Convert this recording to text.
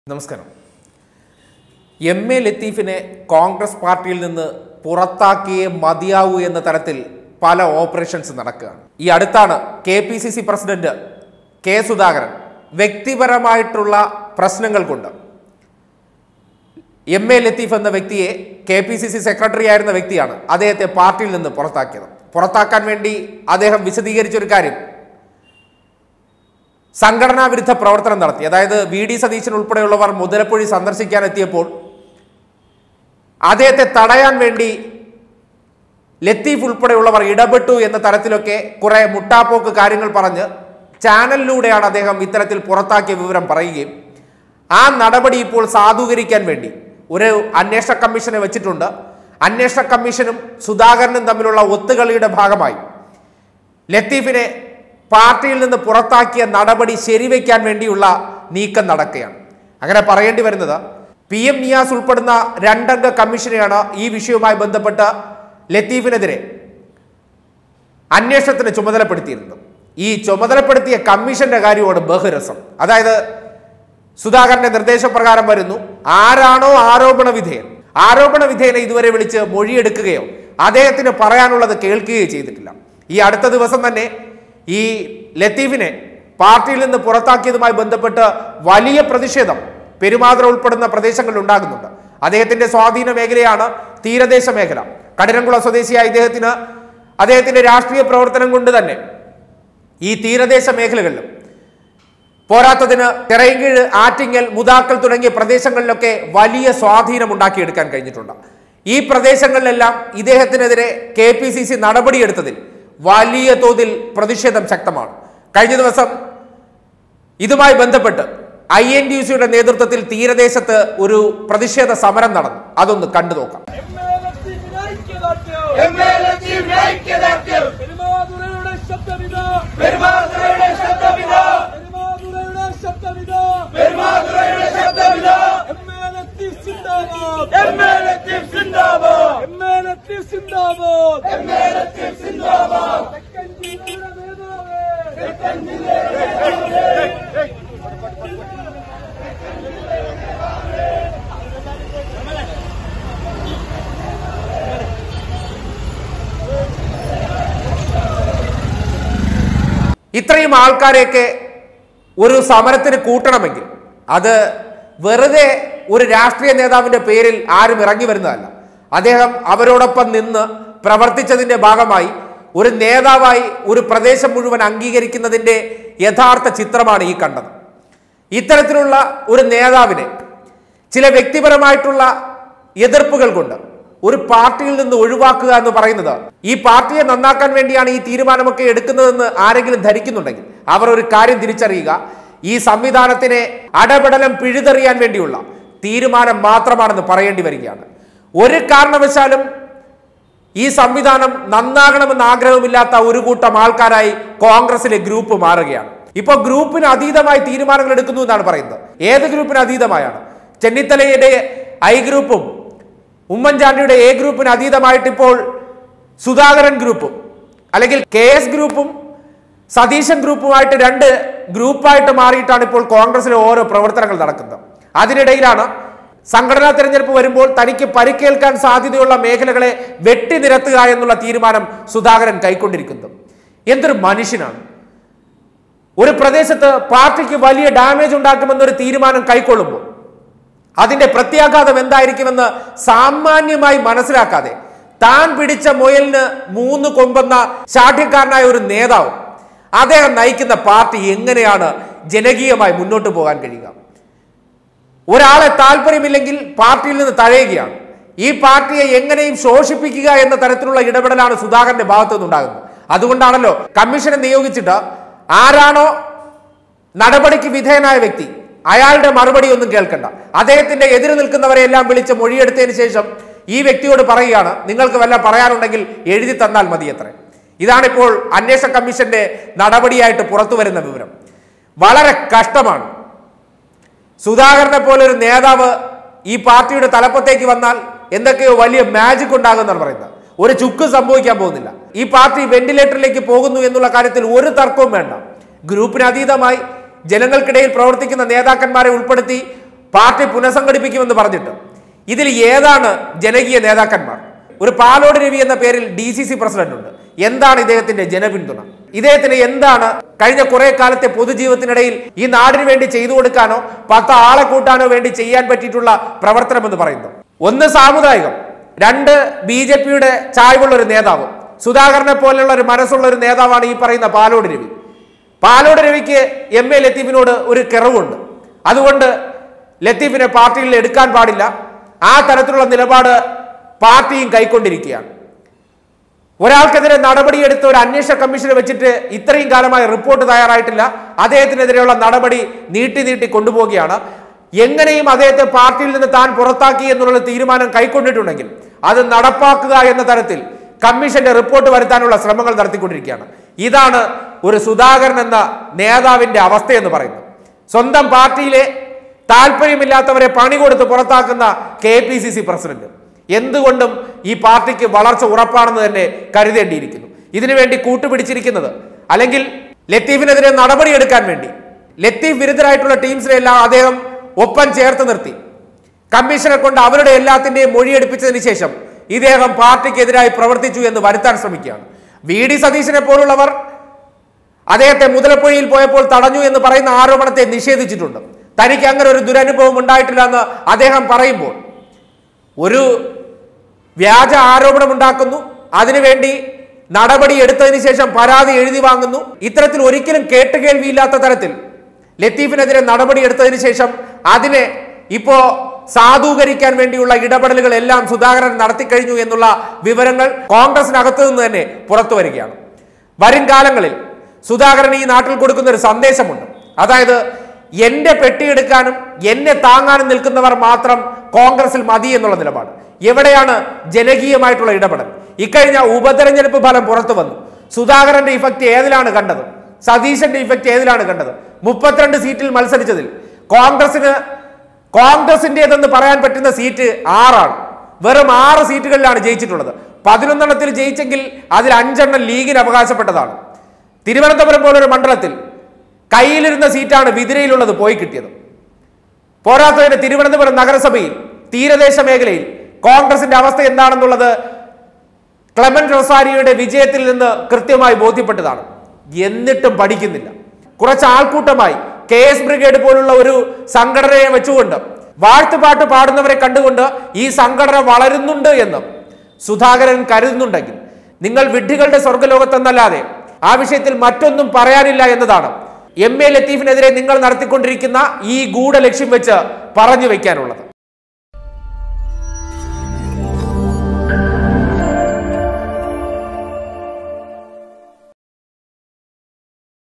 നമസ്കാരം M A ലത്തീഫിനെ Congress പാർട്ടിയിൽ നിന്ന് പുറത്താക്കിയേ മതിയാവൂ എന്ന തരത്തിൽ പല ഓപ്പറേഷൻസ് നടക്കുകയാണ് ഈ അടുത്താണ് K P C C president K Sudhakaran വ്യക്തിപരമായിട്ടുള്ള പ്രശ്നങ്ങൾ കൊണ്ട് എം എ ലത്തീഫ് എന്ന വ്യക്തിയെ K P C C secretary ആയിരുന്ന വ്യക്തിയാണ് അദ്ദേഹത്തെ പാർട്ടിയിൽ നിന്ന് പുറത്താക്കിയത് പുറത്താക്കാൻ വേണ്ടി അദ്ദേഹം വിശദീകരിച്ചൊരു കാര്യം സംഘടനാ വിരുദ്ധ പ്രവർത്തനം നടത്തി അതായത് വി ഡി സതീശൻ ഉൾപ്പെടെയുള്ളവർ മുതലപ്പുഴി സന്ദർശിക്കാൻ എത്തിയപ്പോൾ അദ്ദേഹത്തെ തടയാൻ വേണ്ടി ലത്തീഫ് ഉൾപ്പെടെയുള്ളവർ ഇടപെട്ടു എന്ന തരത്തിലൊക്കെ കുറെ മുട്ടാപ്പോക്ക് കാര്യങ്ങൾ പറഞ്ഞ് ചാനലിലൂടെയാണ് അദ്ദേഹം ഇത്തരത്തിൽ പുറത്താക്കിയ വിവരം പറയുകയും ആ നടപടി ഇപ്പോൾ സാധൂകരിക്കാൻ വേണ്ടി ഒരു അന്വേഷണ കമ്മീഷനെ വെച്ചിട്ടുണ്ട് അന്വേഷണ കമ്മീഷനും സുധാകരനും തമ്മിലുള്ള ഒത്തുകളിയുടെ ഭാഗമായി ലത്തീഫിനെ പാർട്ടിയിൽ നിന്ന് പുറത്താക്കിയ നടപടി ശരിവെക്കാൻ വേണ്ടിയുള്ള നീക്കം നടക്കുകയാണ് അങ്ങനെ പറയേണ്ടി വരുന്നത് പി എം നിയാസ് ഉൾപ്പെടുന്ന രണ്ടംഗ കമ്മീഷനെയാണ് ഈ വിഷയവുമായി ബന്ധപ്പെട്ട് ലത്തീഫിനെതിരെ അന്വേഷണത്തിന് ചുമതലപ്പെടുത്തിയിരുന്നത് ഈ ചുമതലപ്പെടുത്തിയ കമ്മീഷന്റെ കാര്യമാണ് ബഹുരസം അതായത് സുധാകരന്റെ നിർദ്ദേശപ്രകാരം വരുന്നു ആരാണോ ആരോപണ വിധേയൻ ആരോപണ വിധേയനെ ഇതുവരെ വിളിച്ച് മൊഴിയെടുക്കുകയോ അദ്ദേഹത്തിന് പറയാനുള്ളത് കേൾക്കുകയോ ചെയ്തിട്ടില്ല ഈ അടുത്ത ദിവസം തന്നെ ഈ ലത്തീഫിനെ പാർട്ടിയിൽ നിന്ന് പുറത്താക്കിയതുമായി ബന്ധപ്പെട്ട് വലിയ പ്രതിഷേധം പെരുമാതുറ ഉൾപ്പെടുന്ന പ്രദേശങ്ങളിൽ ഉണ്ടാകുന്നുണ്ട് അദ്ദേഹത്തിന്റെ സ്വാധീന മേഖലയാണ് തീരദേശ മേഖല കഠിനംകുളം സ്വദേശിയായ ഇദ്ദേഹത്തിന് അദ്ദേഹത്തിന്റെ രാഷ്ട്രീയ പ്രവർത്തനം കൊണ്ട് തന്നെ ഈ തീരദേശ മേഖലകളിലും പോരാത്തതിന് ചിറയൻകീഴ് ആറ്റിങ്ങൽ മുതാക്കൽ തുടങ്ങിയ പ്രദേശങ്ങളിലൊക്കെ വലിയ സ്വാധീനം ഉണ്ടാക്കിയെടുക്കാൻ കഴിഞ്ഞിട്ടുണ്ട് ഈ പ്രദേശങ്ങളിലെല്ലാം ഇദ്ദേഹത്തിനെതിരെ കെ പി സി സി നടപടിയെടുത്തതിൽ വലിയ തോതിൽ പ്രതിഷേധം ശക്തമാണ് കഴിഞ്ഞ ദിവസം ഇതുമായി ബന്ധപ്പെട്ട് ഐ എൻ ഡി സിയുടെ നേതൃത്വത്തിൽ തീരദേശത്ത് ഒരു പ്രതിഷേധ സമരം നടന്നു അതൊന്ന് കണ്ടു നോക്കാം എംഎൽഎത്തിനായിക്യദാർഢ്യം. പെരുമാതുറയുടെ ശബ്ദമിത പെരുമാതുറയുടെ ശബ്ദമിത പെരുമാതുറയുടെ ശബ്ദമിത പെരുമാതുറയുടെ ശബ്ദമിത എംഎൽഎത്തി സിന്ദാബാദ് എംഎൽഎത്തി സിന്ദാബാദ് എംഎൽഎത്തി സിന്ദാബാദ് എംഎൽഎത്തി സിന്ദാബാദ് തെക്കൻ ജില്ലയുടെ നേതാവേ തെക്കൻ ജില്ലയുടെ ഇത്രയും ആൾക്കാരെയൊക്കെ ഒരു സമരത്തിന് കൂട്ടണമെങ്കിൽ അത് വെറുതെ ഒരു രാഷ്ട്രീയ നേതാവിന്റെ പേരിൽ ആരും ഇറങ്ങി വരുന്നതല്ല അദ്ദേഹം അവരോടൊപ്പം നിന്ന് പ്രവർത്തിച്ചതിന്റെ ഭാഗമായി ഒരു നേതാവായി ഒരു പ്രദേശം മുഴുവൻ അംഗീകരിക്കുന്നതിന്റെ യഥാർത്ഥ ചിത്രമാണ് ഈ കണ്ടത് ഇത്തരത്തിലുള്ള ഒരു നേതാവിനെ ചില വ്യക്തിപരമായിട്ടുള്ള എതിർപ്പുകൾ കൊണ്ട് ഒരു പാർട്ടിയിൽ നിന്ന് ഒഴിവാക്കുക എന്ന് പറയുന്നത് ഈ പാർട്ടിയെ നന്നാക്കാൻ വേണ്ടിയാണ് ഈ തീരുമാനമൊക്കെ എടുക്കുന്നതെന്ന് ആരെങ്കിലും ധരിക്കുന്നുണ്ടെങ്കിൽ അവർ ഒരു കാര്യം തിരിച്ചറിയുക ഈ സംവിധാനത്തിനെ അടപടലം പിഴുതെറിയാൻ വേണ്ടിയുള്ള തീരുമാനം മാത്രമാണെന്ന് പറയേണ്ടി വരികയാണ് ഒരു കാരണവശാലും ഈ സംവിധാനം നന്നാകണമെന്ന് ആഗ്രഹമില്ലാത്ത ഒരു കൂട്ടം ആൾക്കാരായി കോൺഗ്രസിലെ ഗ്രൂപ്പ് മാറുകയാണ് ഇപ്പോൾ ഗ്രൂപ്പിന് അതീതമായി തീരുമാനങ്ങൾ എടുക്കുന്നു എന്നാണ് പറയുന്നത് ഏത് ഗ്രൂപ്പിന് അതീതമായാണ് ചെന്നിത്തലയുടെ ഐ ഗ്രൂപ്പും ഉമ്മൻചാണ്ടിയുടെ എ ഗ്രൂപ്പിന് അതീതമായിട്ട് ഇപ്പോൾ സുധാകരൻ ഗ്രൂപ്പും അല്ലെങ്കിൽ കെ എസ് ഗ്രൂപ്പും സതീശൻ ഗ്രൂപ്പുമായിട്ട് രണ്ട് ഗ്രൂപ്പായിട്ട് മാറിയിട്ടാണ് ഇപ്പോൾ കോൺഗ്രസിലെ ഓരോ പ്രവർത്തനങ്ങൾ നടക്കുന്നത് അതിനിടയിലാണ് സംഘടനാ തെരഞ്ഞെടുപ്പ് വരുമ്പോൾ തനിക്ക് പരിക്കേൽക്കാൻ സാധ്യതയുള്ള മേഖലകളെ വെട്ടിനിരത്തുക എന്നുള്ള തീരുമാനം സുധാകരൻ കൈക്കൊണ്ടിരിക്കുന്നത് എന്തൊരു മനുഷ്യനാണ് ഒരു പ്രദേശത്ത് പാർട്ടിക്ക് വലിയ ഡാമേജ് ഉണ്ടാക്കുമെന്നൊരു തീരുമാനം കൈക്കൊള്ളുമ്പോൾ അതിന്റെ പ്രത്യാഘാതം എന്തായിരിക്കുമെന്ന് സാമാന്യമായി മനസ്സിലാക്കാതെ താൻ പിടിച്ച മുയലിന് മൂന്ന് കൊമ്പെന്ന ശാഠ്യക്കാരനായ ഒരു നേതാവ് അദ്ദേഹം നയിക്കുന്ന പാർട്ടി എങ്ങനെയാണ് ജനകീയമായി മുന്നോട്ട് പോകാൻ കഴിയുക ഒരാളെ താല്പര്യമില്ലെങ്കിൽ പാർട്ടിയിൽ നിന്ന് തഴയുകയാണ് ഈ പാർട്ടിയെ എങ്ങനെയും ശോഷിപ്പിക്കുക എന്ന തരത്തിലുള്ള ഇടപെടലാണ് സുധാകരന്റെ ഭാഗത്തു നിന്നുണ്ടാകുന്നത് അതുകൊണ്ടാണല്ലോ കമ്മീഷനെ നിയോഗിച്ചിട്ട് ആരാണോ നടപടിക്ക് വിധേയനായ വ്യക്തി അയാളുടെ മറുപടി ഒന്നും കേൾക്കണ്ട അദ്ദേഹത്തിന്റെ എതിര് നിൽക്കുന്നവരെ എല്ലാം വിളിച്ച് മൊഴിയെടുത്തതിന് ശേഷം ഈ വ്യക്തിയോട് പറയുകയാണ് നിങ്ങൾക്ക് വല്ല പറയാനുണ്ടെങ്കിൽ എഴുതി തന്നാൽ മതി അത്ര ഇതാണിപ്പോൾ അന്വേഷണ കമ്മീഷന്റെ നടപടിയായിട്ട് പുറത്തു വരുന്ന വിവരം വളരെ കഷ്ടമാണ് സുധാകരനെ പോലെ ഒരു നേതാവ് ഈ പാർട്ടിയുടെ തലപ്പത്തേക്ക് വന്നാൽ എന്തൊക്കെയോ വലിയ മാജിക് ഉണ്ടാകുമെന്നാണ് പറയുന്നത് ഒരു ചുക്ക് സംഭവിക്കാൻ പോകുന്നില്ല ഈ പാർട്ടി വെന്റിലേറ്ററിലേക്ക് പോകുന്നു എന്നുള്ള കാര്യത്തിൽ ഒരു തർക്കവും വേണ്ട ഗ്രൂപ്പിന് അതീതമായി ജനങ്ങൾക്കിടയിൽ പ്രവർത്തിക്കുന്ന നേതാക്കന്മാരെ ഉൾപ്പെടുത്തി പാർട്ടി പുനഃസംഘടിപ്പിക്കുമെന്ന് പറഞ്ഞിട്ട് ഇതിൽ ഏതാണ് ജനകീയ നേതാക്കന്മാർ ഒരു പാലോട് രവി എന്ന പേരിൽ ഡി സി സി പ്രസിഡന്റ് ഉണ്ട് എന്താണ് ഇദ്ദേഹത്തിന്റെ ജനപിന്തുണ ഇദ്ദേഹത്തിന് എന്താണ് കഴിഞ്ഞ കുറെ കാലത്തെ പൊതുജീവിതത്തിനിടയിൽ ഈ നാടിന് വേണ്ടി ചെയ്തു കൊടുക്കാനോ പത്ത് ആളെ കൂട്ടാനോ വേണ്ടി ചെയ്യാൻ പറ്റിയിട്ടുള്ള പ്രവർത്തനം എന്ന് പറയുന്നത് ഒന്ന് സാമുദായികം രണ്ട് ബി ജെ പിയുടെ ചായ്വുള്ള ഒരു നേതാവ് സുധാകരനെ പോലുള്ള ഒരു മനസ്സുള്ള ഒരു നേതാവാണ് ഈ പറയുന്ന പാലോട് രവി പാലോട് രവിക്ക് എം എ ലത്തീഫിനോട് ഒരു കിറവുണ്ട് അതുകൊണ്ട് ലത്തീഫിനെ പാർട്ടിയിൽ എടുക്കാൻ പാടില്ല ആ തരത്തിലുള്ള നിലപാട് പാർട്ടിയും കൈക്കൊണ്ടിരിക്കുകയാണ് ഒരാൾക്കെതിരെ നടപടിയെടുത്ത ഒരു അന്വേഷണ കമ്മീഷനെ വെച്ചിട്ട് ഇത്രയും കാലമായി റിപ്പോർട്ട് തയ്യാറായിട്ടില്ല അദ്ദേഹത്തിനെതിരെയുള്ള നടപടി നീട്ടി നീട്ടി കൊണ്ടുപോവുകയാണ് എങ്ങനെയും അദ്ദേഹത്തെ പാർട്ടിയിൽ നിന്ന് താൻ പുറത്താക്കി എന്നുള്ള തീരുമാനം കൈക്കൊണ്ടിട്ടുണ്ടെങ്കിൽ അത് നടപ്പാക്കുക എന്ന തരത്തിൽ കമ്മീഷന്റെ റിപ്പോർട്ട് വരുത്താനുള്ള ശ്രമങ്ങൾ നടത്തിക്കൊണ്ടിരിക്കുകയാണ് ഇതാണ് ഒരു സുധാകരൻ എന്ന നേതാവിന്റെ അവസ്ഥയെന്ന് പറയുന്നത് സ്വന്തം പാർട്ടിയിലെ താല്പര്യമില്ലാത്തവരെ പണി കൊടുത്ത് പുറത്താക്കുന്ന K P C C president എന്തുകൊണ്ടും ഈ പാർട്ടിക്ക് വളർച്ച ഉറപ്പാണെന്ന് തന്നെ കരുതേണ്ടിയിരിക്കുന്നു ഇതിനുവേണ്ടി കൂട്ടുപിടിച്ചിരിക്കുന്നത് അല്ലെങ്കിൽ ലത്തീഫിനെതിരെ നടപടിയെടുക്കാൻ വേണ്ടി ലത്തീഫ് വിരുദ്ധരായിട്ടുള്ള ടീംസിനെ എല്ലാം അദ്ദേഹം ഒപ്പം ചേർത്ത് നിർത്തി കമ്മീഷനെ കൊണ്ട് അവരുടെ എല്ലാത്തിന്റെയും മൊഴിയെടുപ്പിച്ചതിന് ശേഷം ഇദ്ദേഹം പാർട്ടിക്കെതിരായി പ്രവർത്തിച്ചു എന്ന് വരുത്താൻ ശ്രമിക്കുകയാണ് വി ഡി സതീശനെ പോലുള്ളവർ അദ്ദേഹത്തെ മുതലപ്പൊഴിയിൽ പോയപ്പോൾ തടഞ്ഞു എന്ന് പറയുന്ന ആരോപണത്തെ നിഷേധിച്ചിട്ടുണ്ട് തനിക്ക് അങ്ങനെ ഒരു ദുരനുഭവം ഉണ്ടായിട്ടില്ല എന്ന് അദ്ദേഹം പറയുമ്പോൾ ഒരു വ്യാജ ആരോപണം ഉണ്ടാക്കുന്നു അതിനുവേണ്ടി നടപടി എടുത്തതിന് ശേഷം പരാതി എഴുതി വാങ്ങുന്നു ഇത്തരത്തിൽ ഒരിക്കലും കേട്ടുകേൾവിയില്ലാത്ത തരത്തിൽ ലത്തീഫിനെതിരെ നടപടി എടുത്തതിന് ശേഷം അതിനെ ഇപ്പോ സാധൂകരിക്കാൻ വേണ്ടിയുള്ള ഇടപെടലുകൾ എല്ലാം സുധാകരൻ നടത്തിക്കഴിഞ്ഞു എന്നുള്ള വിവരങ്ങൾ കോൺഗ്രസിനകത്ത് നിന്ന് തന്നെ പുറത്തു വരികയാണ് വരും കാലങ്ങളിൽ സുധാകരൻ ഈ നാട്ടിൽ കൊടുക്കുന്ന ഒരു സന്ദേശമുണ്ട് അതായത് എന്റെ പെട്ടിയെടുക്കാനും എന്നെ താങ്ങാനും നിൽക്കുന്നവർ മാത്രം കോൺഗ്രസിൽ മതി എന്നുള്ള നിലപാട് എവിടെയാണ് ജനകീയമായിട്ടുള്ള ഇടപെടൽ ഇക്കഴിഞ്ഞ ഉപതെരഞ്ഞെടുപ്പ് ഫലം പുറത്തു വന്നു സുധാകരന്റെ ഇഫക്റ്റ് ഏതിലാണ് കണ്ടത് സതീശന്റെ ഇഫക്റ്റ് ഏതിലാണ് കണ്ടത് മുപ്പത്തിരണ്ട് സീറ്റിൽ മത്സരിച്ചതിൽ കോൺഗ്രസിന് കോൺഗ്രസിന്റേതെന്ന് പറയാൻ പറ്റുന്ന സീറ്റ് ആറാണ് വെറും ആറ് സീറ്റുകളിലാണ് ജയിച്ചിട്ടുള്ളത് പതിനൊന്നെണ്ണത്തിൽ ജയിച്ചെങ്കിൽ അതിൽ അഞ്ചെണ്ണം ലീഗിന് അവകാശപ്പെട്ടതാണ് തിരുവനന്തപുരം പോലൊരു മണ്ഡലത്തിൽ കയ്യിലിരുന്ന സീറ്റാണ് വിതിരയിലുള്ളത് പോയി കിട്ടിയത് പോരാത്തതിന് തിരുവനന്തപുരം നഗരസഭയിൽ തീരദേശ മേഖലയിൽ കോൺഗ്രസിന്റെ അവസ്ഥ എന്താണെന്നുള്ളത് ക്ലെമൻ റൊസാരിയുടെ വിജയത്തിൽ നിന്ന് കൃത്യമായി ബോധ്യപ്പെട്ടതാണ് എന്നിട്ടും പഠിക്കുന്നില്ല കുറച്ച് ആൾക്കൂട്ടമായി കെ എസ് ബ്രിഗേഡ് പോലുള്ള ഒരു സംഘടനയെ വെച്ചുകൊണ്ട് വാഴ്ത്തുപാട്ട് പാടുന്നവരെ കണ്ടുകൊണ്ട് ഈ സംഘടന വളരുന്നുണ്ട് എന്ന് സുധാകരൻ കരുതുന്നുണ്ടെങ്കിൽ നിങ്ങൾ വിഡ്ഢികളുടെ സ്വർഗലോകത്തെന്നല്ലാതെ ആ വിഷയത്തിൽ മറ്റൊന്നും പറയാനില്ല എന്നതാണ് എം എ ലത്തീഫിനെതിരെ നിങ്ങൾ നടത്തിക്കൊണ്ടിരിക്കുന്ന ഈ ഗൂഢ ലക്ഷ്യം വെച്ച് പറഞ്ഞു വെക്കാനുള്ളത്